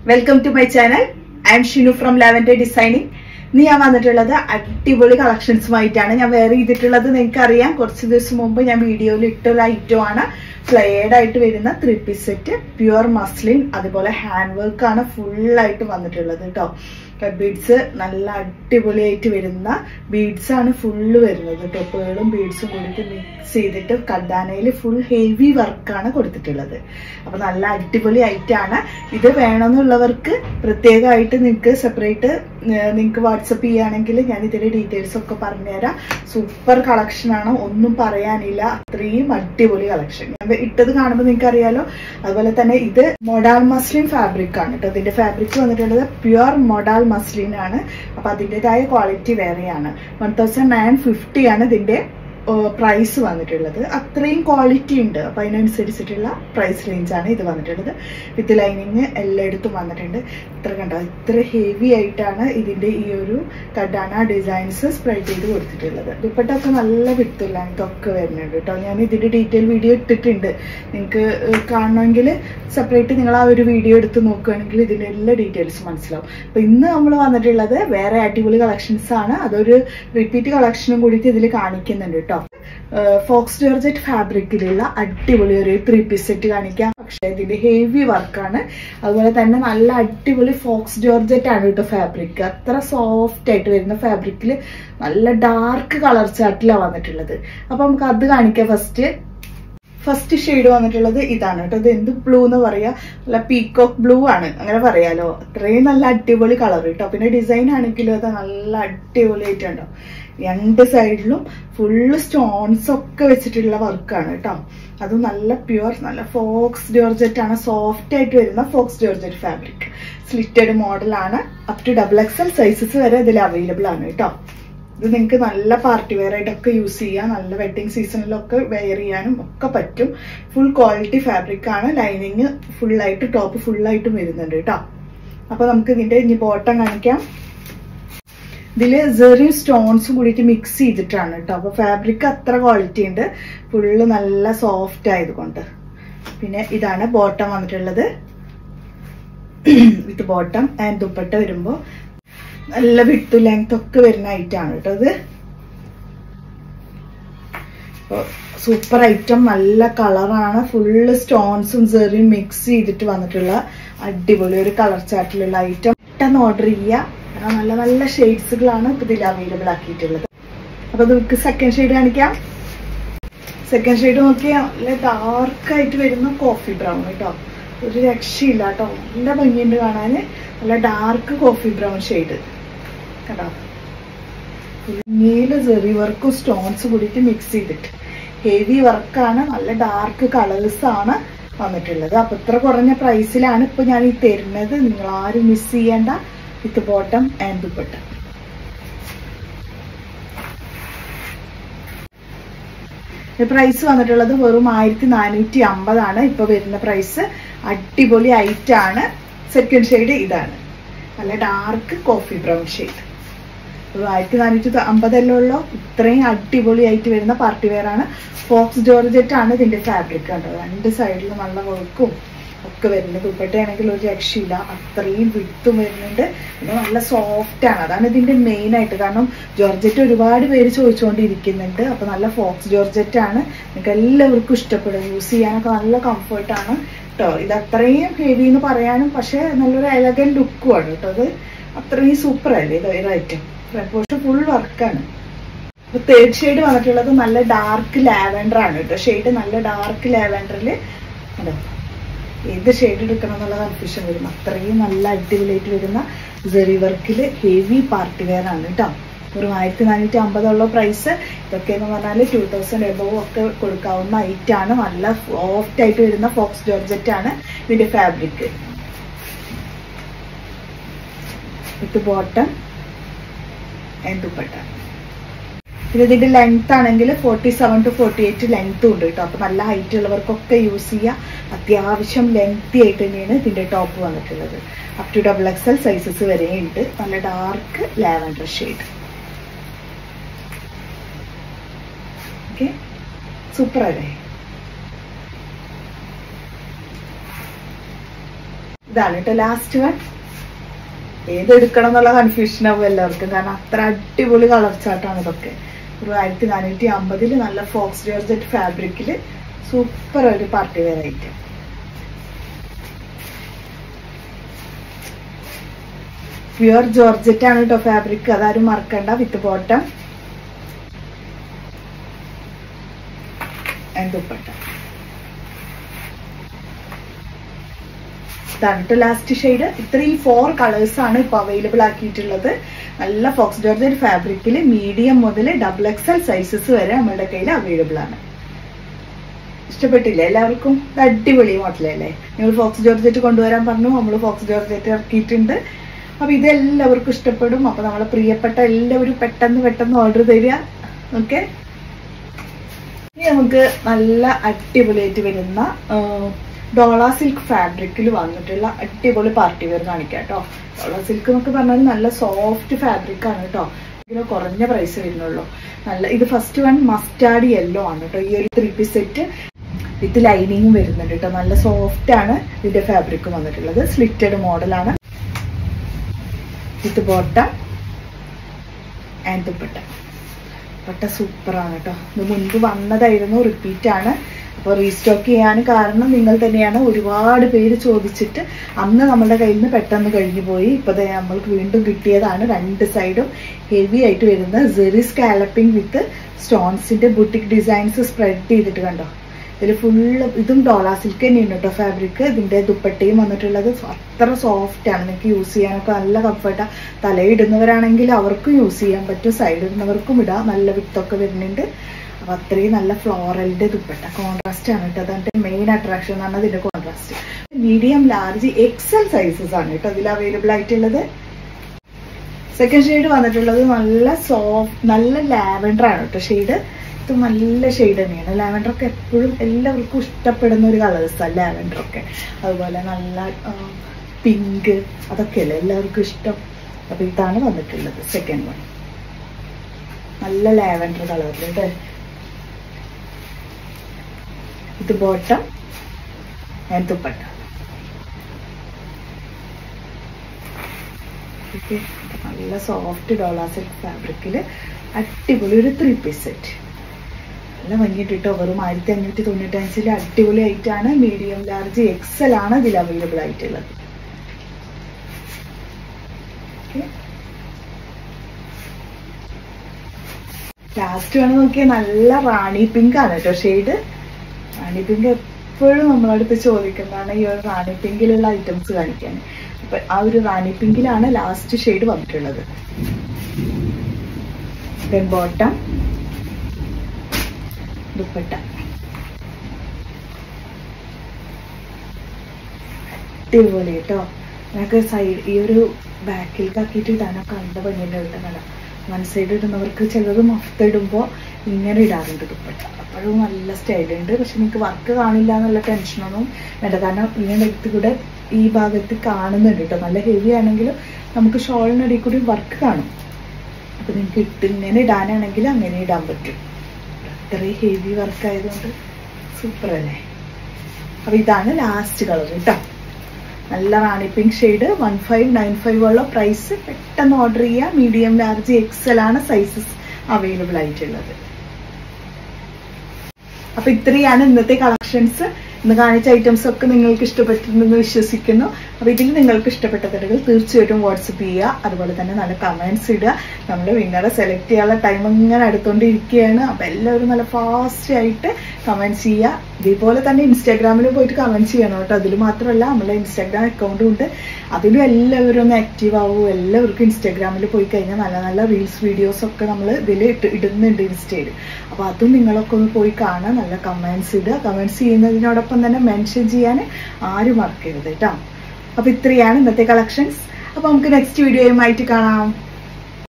welcome to my channel I'm Shinu from lavender designing ഇന്ന് ഞാൻ വന്നിട്ടുള്ളത് അടിപൊളി കളക്ഷൻസുമായിട്ടാണ് ഞാൻ വേറെ ചെയ്തിട്ടുള്ളത് നിങ്ങൾക്ക് അറിയാം കുറച്ച് ദിവസം മുമ്പ് ഞാൻ വീഡിയോയിൽ ഇട്ടൊരു ഐറ്റം ആണ് ഫ്ലെയർഡ് ആയിട്ട് വരുന്ന three piece set pure muslin അതുപോലെ ഹാൻഡ് വർക്ക് ആണ് ഫുൾ ആയിട്ട് വന്നിട്ടുള്ളത് കേട്ടോ ബീഡ്സ് നല്ല അടിപൊളിയായിട്ട് വരുന്ന ബീഡ്സ് ആണ് ഫുള്ള് വരുന്നത് കേട്ടോ പേളും ബീഡ്സും കൂടിയിട്ട് മിക്സ് ചെയ്തിട്ട് കഡാനയിൽ ഫുൾ ഹെവി വർക്കാണ് കൊടുത്തിട്ടുള്ളത് അപ്പൊ നല്ല അടിപൊളി ഐറ്റാണ് ഇത് വേണമെന്നുള്ളവർക്ക് പ്രത്യേകമായിട്ട് നിങ്ങൾക്ക് സെപ്പറേറ്റ് നിങ്ങൾക്ക് വാട്സപ്പ് ചെയ്യുകയാണെങ്കിൽ ഞാൻ ഇതിന്റെ ഡീറ്റെയിൽസ് ഒക്കെ പറഞ്ഞുതരാം സൂപ്പർ കളക്ഷൻ ആണ് ഒന്നും പറയാനില്ല അത്രയും അടിപൊളി കളക്ഷൻ ഞാൻ ഇട്ടത് കാണുമ്പോൾ നിങ്ങൾക്ക് അറിയാലോ അതുപോലെ തന്നെ ഇത് മൊഡാൾ മസ്ലിൻ ഫാബ്രിക് ആണ് കേട്ടോ ഇതിന്റെ ഫാബ്രിക് വന്നിട്ടുള്ളത് പ്യുവർ മൊഡാൾ മസ്ലിൻ ആണ് അപ്പൊ അതിൻ്റെതായ ക്വാളിറ്റി വേറെയാണ് വൺ തൗസൻഡ് നയൻ ഫിഫ്റ്റി ആണ് ഇതിന്റെ പ്രൈസ് വന്നിട്ടുള്ളത് അത്രയും ക്വാളിറ്റി ഉണ്ട് അപ്പൊ അതിനനുസരിച്ചിട്ടുള്ള പ്രൈസ് റേഞ്ചാണ് ഇത് വന്നിട്ടുള്ളത് വിത്ത് ലൈനിങ് എല്ലായിടത്തും വന്നിട്ടുണ്ട് ഇത്ര കണ്ടോ ഇത്ര ഹെവി ആയിട്ടാണ് ഇതിന്റെ ഈ ഒരു കഡാന ഡിസൈൻസ് സ്പ്രെഡ് ചെയ്ത് കൊടുത്തിട്ടുള്ളത് ദുപ്പട്ടൊക്കെ നല്ല വിത്തുള്ള ഇതൊക്കെ വരുന്നുണ്ട് കേട്ടോ ഞാൻ ഇതിന്റെ ഡീറ്റെയിൽ വീഡിയോ ഇട്ടിട്ടുണ്ട് നിങ്ങൾക്ക് കാണണമെങ്കിൽ സെപ്പറേറ്റ് നിങ്ങൾ ആ ഒരു വീഡിയോ എടുത്ത് നോക്കുകയാണെങ്കിൽ ഇതിന്റെ എല്ലാ ഡീറ്റെയിൽസും മനസ്സിലാവും അപ്പൊ ഇന്ന് നമ്മൾ വന്നിട്ടുള്ളത് വേറെ അടിപൊളി കളക്ഷൻസ് ആണ് അതൊരു റിപ്പീറ്റ് കളക്ഷനും കൂടിയിട്ട് ഇതിൽ കാണിക്കുന്നുണ്ട് കേട്ടോ ഫോക്സ് ജോർജറ്റ് ഫാബ്രിക്കിലുള്ള അടിപൊളി ഒരു ത്രീ പീസ് സെറ്റ് കാണിക്കാം പക്ഷേ ഇതിന്റെ ഹെവി വർക്കാണ് അതുപോലെ തന്നെ നല്ല അടിപൊളി ഫോക്സ് ജോർജറ്റ് ആണ് കേട്ടോ ഫാബ്രിക് അത്ര സോഫ്റ്റ് ആയിട്ട് വരുന്ന ഫാബ്രിക്കിൽ നല്ല ഡാർക്ക് കളർ ചാർട്ടിലാണ് വന്നിട്ടുള്ളത് അപ്പൊ നമുക്ക് അത് കാണിക്കാം ഫസ്റ്റ് ഫസ്റ്റ് ഷെയ്ഡ് വന്നിട്ടുള്ളത് ഇതാണ് കേട്ടോ ഇത് എന്ത് ബ്ലൂ എന്ന് പറയാ നല്ല പീക്കോക്ക് ബ്ലൂ ആണ് അങ്ങനെ പറയാലോ അത്രയും നല്ല അടിപൊളി കളർ കേട്ടോ പിന്നെ ഡിസൈൻ ആണെങ്കിലും അത് നല്ല അടിപൊളിയായിട്ടുണ്ടോ രണ്ട് സൈഡിലും ഫുള്ള് സ്റ്റോൺസ് ഒക്കെ വെച്ചിട്ടുള്ള വർക്കാണ് കേട്ടോ അത് നല്ല പ്യുവർ നല്ല ഫോക്സ് ജോർജറ്റ് ആണ് സോഫ്റ്റ് ആയിട്ട് വരുന്ന ഫോക്സ് ജോർജറ്റ് ഫാബ്രിക് സ്ലിറ്റഡ് മോഡലാണ് up to double XL sizes വരെ ഇതിൽ അവൈലബിൾ ആണ് കേട്ടോ ഇത് നിങ്ങൾക്ക് നല്ല പാർട്ടി വെയർ ആയിട്ടൊക്കെ യൂസ് ചെയ്യാം നല്ല വെഡിങ് സീസണിലൊക്കെ വെയർ ചെയ്യാനും ഒക്കെ പറ്റും ഫുൾ ക്വാളിറ്റി ഫാബ്രിക് ആണ് ലൈനിങ് ഫുള്ളായിട്ട് ടോപ്പ് ഫുള്ളായിട്ടും വരുന്നുണ്ട് കേട്ടോ അപ്പൊ നമുക്ക് ഇതിന്റെ ഇനി ബോട്ടം കാണിക്കാം ഇതില് സെറിയും സ്റ്റോൺസും കൂടിയിട്ട് മിക്സ് ചെയ്തിട്ടാണ് കേട്ടോ അപ്പൊ ഫാബ്രിക് അത്ര ക്വാളിറ്റി ഉണ്ട് ഫുള്ള് നല്ല സോഫ്റ്റ് ആയതുകൊണ്ട് പിന്നെ ഇതാണ് ബോട്ടം വന്നിട്ടുള്ളത് വിത്ത് ബോട്ടം ആൻഡ് ദുപ്പട്ട വരുമ്പോ നല്ല വിട്ടു ലെങ്ത് ഒക്കെ വരുന്ന ഐറ്റാണ് കേട്ടോ ഇത് സൂപ്പർ ഐറ്റം നല്ല കളറാണ് ഫുള്ള് സ്റ്റോൺസും സെറിയും മിക്സ് ചെയ്തിട്ട് വന്നിട്ടുള്ള അടിപൊളി ഒരു കളർ ചാർട്ടിലുള്ള ഐറ്റം പെട്ടെന്ന് ഓർഡർ ചെയ്യുക കാരണം നല്ല നല്ല ഷെയ്ഡ്സുകളാണ് ഇപ്പൊ ഇതിൽ അവൈലബിൾ ആക്കിയിട്ടുള്ളത് അപ്പൊ നമുക്ക് സെക്കൻഡ് ഷെയ്ഡ് കാണിക്കാം സെക്കൻഡ് ഷെയ്ഡ് നോക്കിയാൽ നല്ല ഡാർക്കായിട്ട് വരുന്ന കോഫി ബ്രൗൺ കേട്ടോ ഒരു രക്ഷയില്ല കേട്ടോ നല്ല ഭംഗിയുണ്ട് കാണാന് നല്ല ഡാർക്ക് കോഫി ബ്രൗൺ ഷെയ്ഡ് കേട്ടോ നീല് സെറി വർക്കും സ്റ്റോൺസ് കൂടിയിട്ട് മിക്സ് ചെയ്തിട്ട് ഹെവി വർക്കാണ് നല്ല ഡാർക്ക് കളേഴ്സ് ആണ് വന്നിട്ടുള്ളത് അപ്പൊ ഇത്ര കുറഞ്ഞ പ്രൈസിലാണ് ഇപ്പൊ ഞാൻ ഈ തരുന്നത് നിങ്ങൾ ആരും മിസ് ചെയ്യേണ്ട with bottom and dupatta price വന്നിട്ടുള്ളത് വെറും ആയിരത്തി നാനൂറ്റി അമ്പതാണ് ഇപ്പൊ വരുന്ന പ്രൈസ് അടിപൊളി ഐറ്റ് ആണ് സെക്കൻഡ് ഷെയ്ഡ് ഇതാണ് നല്ല ഡാർക്ക് കോഫി ബ്രൗൺ ഷെയ്ഡ് ഒരു ആയിരത്തി നാനൂറ്റി അമ്പതല്ലേ ഉള്ളൂ ഇത്രയും അടിപൊളിയായിട്ട് വരുന്ന പാർട്ടി വെയർ ആണ് ഫോക്സ് ജോർജറ്റ് ആണ് ഇതിന്റെ ഫാബ്രിക് കണ്ടോ രണ്ട് സൈഡിലും നല്ല വർക്കും ഒക്കെ വരുന്നുണ്ട് ദുപ്പട്ടയാണെങ്കിൽ ഒരു രക്ഷയില്ല അത്രയും വിട്ടും വരുന്നുണ്ട് പിന്നെ നല്ല സോഫ്റ്റ് ആണ് അതാണ് ഇതിന്റെ മെയിൻ ആയിട്ട് കാരണം ജോർജറ്റ് ഒരുപാട് പേര് ചോദിച്ചുകൊണ്ടിരിക്കുന്നുണ്ട് അപ്പൊ നല്ല ഫോക്സ് ജോർജറ്റ് ആണ് നിങ്ങൾക്ക് എല്ലാവർക്കും ഇഷ്ടപ്പെടും യൂസ് ചെയ്യാനൊക്കെ നല്ല കംഫർട്ടാണ് കേട്ടോ ഇത് അത്രയും ഹെവി എന്ന് പറയാനും പക്ഷെ നല്ലൊരു എലഗൻ ലുക്കും ആണ് കേട്ടോ അത് അത്രയും സൂപ്പർ അല്ലേ ഇത് ഐറ്റം ഫ്രണ്ട് പോർഷൻ ഫുൾ വർക്കാണ് അപ്പൊ തേർഡ് ഷെയ്ഡ് വന്നിട്ടുള്ളത് നല്ല ഡാർക്ക് ലാവൻഡർ ആണ് കേട്ടോ ഷെയ്ഡ് നല്ല ഡാർക്ക് ലാവൻഡറിൽ അതോ ഏത് ഷെയ്ഡ് എടുക്കണം എന്നുള്ള കൺഫ്യൂഷൻ വരും അത്രയും നല്ല അടിപൊളിയായിട്ട് വരുന്ന ജെറി വർക്കിൽ ഹെവി പാർട്ടി വെയർ ആണ് കേട്ടോ ഒരു ആയിരത്തി നാനൂറ്റി അമ്പതുള്ള പ്രൈസ് ഇതൊക്കെ എന്ന് പറഞ്ഞാൽ ടൂ തൗസൻഡ് എബോവ് ഒക്കെ കൊടുക്കാവുന്ന ഐറ്റ് ആണ് നല്ല സോഫ്റ്റ് ആയിട്ട് വരുന്ന ഫോക്സ് ജോർജറ്റ് ആണ് ഇതിന്റെ fabric with bottom and dupatta പിന്നെ ഇതിന്റെ ലെങ്ത് ആണെങ്കിൽ forty seven to forty eight ലെങ്ത്തും ഉണ്ട് കേട്ടോ അപ്പൊ നല്ല ഹൈറ്റ് ഉള്ളവർക്കൊക്കെ യൂസ് ചെയ്യാം അത്യാവശ്യം ലെങ്തി ആയിട്ട് തന്നെയാണ് ഇതിന്റെ ടോപ്പ് വന്നിട്ടുള്ളത് up to double XL sizes വരെ ഉണ്ട് നല്ല dark lavender shade okay super അല്ലേ ഇതാണ് കേട്ടോ ലാസ്റ്റ് വൺ ഏതെടുക്കണം എന്നുള്ള കൺഫ്യൂഷൻ ആവും എല്ലാവർക്കും കാരണം അത്ര അടിപൊളി കളർ ചാർട്ടാണ് ഇതൊക്കെ ഒരു ആയിരത്തി നാനൂറ്റി അമ്പതിൽ നല്ല ഫോക്സ് ജോർജറ്റ് ഫാബ്രിക്കിൽ സൂപ്പർ ഒരു party wear item pure georgette ആണ് കേട്ടോ ഫാബ്രിക് അതാരും മറക്കണ്ട വിത്ത് ബോട്ടം ആൻഡ് ദുപ്പട്ട ഇതാണ് കേട്ടോ ലാസ്റ്റ് ഷെയ്ഡ് ഇത്രയും ഫോർ കളേഴ്സ് ആണ് ഇപ്പൊ അവൈലബിൾ ആക്കിയിട്ടുള്ളത് നല്ല ഫോക്സ് ജോർജറ്റ് ഫാബ്രിക്കിൽ മീഡിയം മുതൽ ഡബിൾ എക്സൽ സൈസസ് വരെ നമ്മുടെ കയ്യിൽ അവൈലബിൾ ആണ് ഇഷ്ടപ്പെട്ടില്ലേ എല്ലാവർക്കും ഇത് അടിപൊളി മോഡലല്ലേ നിങ്ങൾ ഫോക്സ് ജോർജറ്റ് കൊണ്ടുവരാൻ പറഞ്ഞു നമ്മൾ ഫോക്സ് ജോർജറ്റ് ഇറക്കിയിട്ടുണ്ട് അപ്പൊ ഇതെല്ലാവർക്കും ഇഷ്ടപ്പെടും അപ്പൊ നമ്മളെ പ്രിയപ്പെട്ട എല്ലാവരും പെട്ടെന്ന് പെട്ടെന്ന് ഓർഡർ തരിക ഓക്കെ ഇനി നമുക്ക് നല്ല അടിപൊളിയായിട്ട് വരുന്ന ഡോള സിൽക്ക് ഫാബ്രിക്കിൽ വന്നിട്ടുള്ള അടിപൊളി പാർട്ടി വെയർ കാണിക്കാം കേട്ടോ ഡോള സിൽക്ക് എന്നൊക്കെ പറഞ്ഞാൽ നല്ല സോഫ്റ്റ് ഫാബ്രിക് ആണ് കേട്ടോ ഇതിന് കുറഞ്ഞ പ്രൈസ് വരുന്നുള്ളൂ നല്ല ഇത് ഫസ്റ്റ് വൺ മസ്റ്റാർഡ് യെല്ലോ ആണ് കേട്ടോ ഈ ഒരു ത്രീ പീസ് സെറ്റ് വിത്ത് ലൈനിങ്ങും വരുന്നുണ്ട് കേട്ടോ നല്ല സോഫ്റ്റ് ആണ് ഇതിന്റെ ഫാബ്രിക് വന്നിട്ടുള്ളത് സ്ലിറ്റഡ് മോഡലാണ് with bottom and dupatta dupatta സൂപ്പറാണ് കേട്ടോ ഇത് മുൻപ് വന്നതായിരുന്നു റിപ്പീറ്റ് ആണ് അപ്പോൾ റീസ്റ്റോക്ക് ചെയ്യാൻ കാരണം നിങ്ങൾ തന്നെയാണ് ഒരുപാട് പേര് ചോദിച്ചിട്ട് അന്ന് നമ്മുടെ കയ്യിൽ നിന്ന് പെട്ടെന്ന് കഴിഞ്ഞു പോയി ഇപ്പൊ ദേ നമ്മൾക്ക് വീണ്ടും കിട്ടിയതാണ് രണ്ട് സൈഡും ഹെവി ആയിട്ട് വരുന്ന സെറി സ്കാലപ്പിംഗ് വിത്ത് സ്റ്റോൺസിന്റെ ബുട്ടിക് ഡിസൈൻസ് സ്പ്രെഡ് ചെയ്തിട്ട് കണ്ടോ ഇതിൽ ഫുള്ള് ഇതും ഡോള സിൽക്ക് തന്നെയാണ് കേട്ടോ ഫാബ്രിക് ഇതിന്റെ ദുപ്പട്ടയും വന്നിട്ടുള്ളത് അത്ര സോഫ്റ്റ് ആണ് നിങ്ങൾക്ക് യൂസ് ചെയ്യാനൊക്കെ നല്ല കംഫർട്ടാ തലയിടുന്നവരാണെങ്കിൽ അവർക്കും യൂസ് ചെയ്യാൻ പറ്റും സൈഡ് ഇടുന്നവർക്കും ഇടാം നല്ല വിത്തൊക്കെ വരുന്നുണ്ട് അപ്പൊ അത്രയും നല്ല ഫ്ലോറലിന്റെ ദുപ്പട്ട കോൺട്രാസ്റ്റ് ആണ് കേട്ടോ അതിന്റെ മെയിൻ അട്രാക്ഷൻ എന്ന് പറഞ്ഞാൽ ഇതിന്റെ contrast medium large XL sizes ആണ് കേട്ടോ ഇതിൽ അവൈലബിൾ ആയിട്ടുള്ളത് സെക്കൻഡ് ഷെയ്ഡ് വന്നിട്ടുള്ളത് നല്ല സോഫ്റ്റ് നല്ല ലാവൻഡർ ആണ് കേട്ടോ ഷെയ്ഡ് ഇത് നല്ല ഷെയ്ഡ് തന്നെയാണ് ലാവൻഡർ ഒക്കെ എപ്പോഴും എല്ലാവർക്കും ഇഷ്ടപ്പെടുന്ന ഒരു കളേഴ്സാണ് ലാവൻഡർ ഒക്കെ അതുപോലെ നല്ല പിങ്ക് അതൊക്കെയല്ലേ എല്ലാവർക്കും ഇഷ്ടം അപ്പൊ ഇതാണ് വന്നിട്ടുള്ളത് സെക്കൻഡ് വൺ നല്ല ലാവൻഡർ കളറിൽ ഇത് ബോട്ടം ആൻഡ് ദുപ്പട്ട ഓക്കെ നല്ല സോഫ്റ്റ് ഡോളാ സിൽക്ക് ഫാബ്രിക്കിൽ അടിപൊളി ഒരു ത്രീ പീസ് സെറ്റ് നല്ല ഭംഗിയിട്ടിട്ടോ വെറും ആയിരത്തി അഞ്ഞൂറ്റി തൊണ്ണൂറ്റഞ്ചിൽ അടിപൊളി ആയിട്ടാണ് മീഡിയം ലാർജ് എക്സൽ ആണ് ഇതിൽ അവൈലബിൾ ആയിട്ടുള്ളത് ലാസ്റ്റ് വേണം നോക്കിയാൽ നല്ല റാണി പിങ്ക് ആണ് കേട്ടോ ഷെയ്ഡ് റാണി പിങ്ക് എപ്പോഴും നമ്മളടുത്ത് ചോദിക്കുന്നതാണ് ഈ ഒരു റാണി പിങ്കിലുള്ള ഐറ്റംസ് കാണിക്കാൻ അപ്പൊ ആ ഒരു റാണി പിങ്കിലാണ് ലാസ്റ്റ് ഷെയ്ഡ് വന്നിട്ടുള്ളത് ദെൻ ബോട്ടം ദുപ്പട്ട അടിപൊളി കേട്ടോ ഞങ്ങൾക്ക് സൈഡ് ഈ ഒരു ബാക്കിലേക്ക് ആക്കിയിട്ട് ഇടാനൊക്കെ കണ്ട ഭംഗിയുടെ ഇടുന്നതാണ് വൺ സൈഡ് ഇടുന്നവർക്ക് ചിലത് മഫ്ത ഇടുമ്പോൾ ഇങ്ങനെ ഇടാറുണ്ട് ദുപ്പട്ട അപ്പോഴും നല്ല സ്റ്റൈലുണ്ട് പക്ഷെ നിങ്ങൾക്ക് വർക്ക് കാണില്ല എന്നുള്ള ടെൻഷനൊന്നും വേണ്ട കാരണം ഇങ്ങനെ എടുത്ത് കൂടെ ഈ ഭാഗത്ത് കാണുന്നുണ്ട് കേട്ടോ നല്ല ഹെവി ആണെങ്കിലും നമുക്ക് ഷോളിനടിയിൽ കൂടി വർക്ക് കാണും അപ്പൊ നിങ്ങൾക്ക് ഇട്ട് ഇങ്ങനെ ഇടാനാണെങ്കിൽ അങ്ങനെ ഇടാൻ പറ്റും അത്രയും ഹെവി വർക്ക് ആയതുകൊണ്ട് സൂപ്പർ അല്ലേ അപ്പൊ ഇതാണ് ലാസ്റ്റ് കളർ കേട്ടോ നല്ല rani pink shade one five nine five ഉള്ള പ്രൈസ് പെട്ടെന്ന് ഓർഡർ ചെയ്യുക മീഡിയം ലാർജ് എക്സൽ ആണ് സൈസസ് അവൈലബിൾ ആയിട്ടുള്ളത് അപ്പൊ ഇത്രയാണ് ഇന്നത്തെ കളക്ഷൻസ് ഇന്ന് കാണിച്ച ഐറ്റംസ് ഒക്കെ നിങ്ങൾക്ക് ഇഷ്ടപ്പെട്ടിട്ടുണ്ടെന്ന് വിശ്വസിക്കുന്നു അപ്പൊ ഇതിൽ നിങ്ങൾക്ക് ഇഷ്ടപ്പെട്ട കടകൾ തീർച്ചയായിട്ടും വാട്സപ്പ് ചെയ്യുക അതുപോലെ തന്നെ നല്ല കമന്റ്സ് ഇടുക നമ്മുടെ വിന്നറെ സെലക്ട് ചെയ്യാനുള്ള ടൈം ഇങ്ങനെ അടുത്തോണ്ടിരിക്കുകയാണ് അപ്പൊ എല്ലാവരും നല്ല ഫാസ്റ്റ് ആയിട്ട് കമന്റ്സ് ചെയ്യുക ഇതേപോലെ തന്നെ ഇൻസ്റ്റാഗ്രാമിൽ പോയിട്ട് കമന്റ് ചെയ്യണം കേട്ടോ അതിൽ മാത്രമല്ല നമ്മുടെ ഇൻസ്റ്റാഗ്രാം അക്കൗണ്ടും ഉണ്ട് അതിലും എല്ലാവരും ഒന്ന് ആക്റ്റീവ് ആവും എല്ലാവർക്കും ഇൻസ്റ്റാഗ്രാമിൽ പോയി കഴിഞ്ഞാൽ നല്ല നല്ല റീൽസ് വീഡിയോസ് ഒക്കെ നമ്മൾ ഇതിൽ ഇട്ട് ഇടുന്നുണ്ട് ഇൻസ്റ്റയിൽ അപ്പൊ അതും നിങ്ങളൊക്കെ ഒന്ന് പോയി കാണാൻ നല്ല കമന്റ്സ് ഇടുക കമന്റ്സ് ചെയ്യുന്നതിനോടൊപ്പം തന്നെ മെൻഷൻ ചെയ്യാൻ ആരും മറക്കരുത് കേട്ടോ അപ്പൊ ഇത്രയാണ് ഇന്നത്തെ കളക്ഷൻസ് അപ്പൊ നമുക്ക് നെക്സ്റ്റ് വീഡിയോയുമായിട്ട് കാണാം